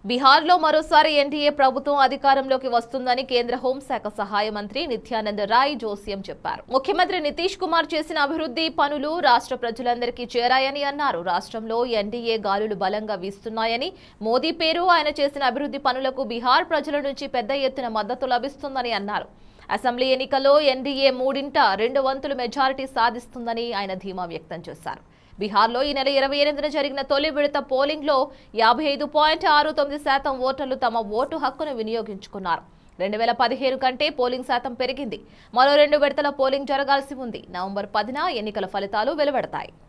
బీహార్లో మరోసారి ఎన్డీఏ ప్రభుత్వం అధికారంలోకి వస్తుందని కేంద్ర హోంశాఖ సహాయ మంత్రి నిత్యానంద్ రాయ్ జోస్యం చెప్పారు ముఖ్యమంత్రి నితీష్ కుమార్ చేసిన అభివృద్ధి పనులు రాష్ట్ర ప్రజలందరికీ చేరాయని అన్నారు రాష్ట్రంలో ఎన్డీఏ గాలులు బలంగా వీస్తున్నాయని మోదీ పేరు ఆయన చేసిన అభివృద్ధి పనులకు బీహార్ ప్రజల నుంచి పెద్ద ఎత్తున మద్దతు లభిస్తుందని అన్నారు అసెంబ్లీ ఎన్నికల్లో ఎన్డీఏ మూడింట రెండు వంతులు మెజారిటీ సాధిస్తుందని ఆయన ధీమా వ్యక్తం చేశారు బీహార్లో ఈ నెల ఇరవై ఎనిమిదిన జరిగిన తొలి విడత పోలింగ్లో యాభై ఐదు పాయింట్ ఆరు తొమ్మిది శాతం ఓటర్లు తమ ఓటు హక్కును వినియోగించుకున్నారు రెండు వేల పదిహేను కంటే పోలింగ్ శాతం పెరిగింది మరో రెండు విడతల పోలింగ్ జరగాల్సి ఉంది నవంబర్ పదిన ఎన్నికల ఫలితాలు వెలువడతాయి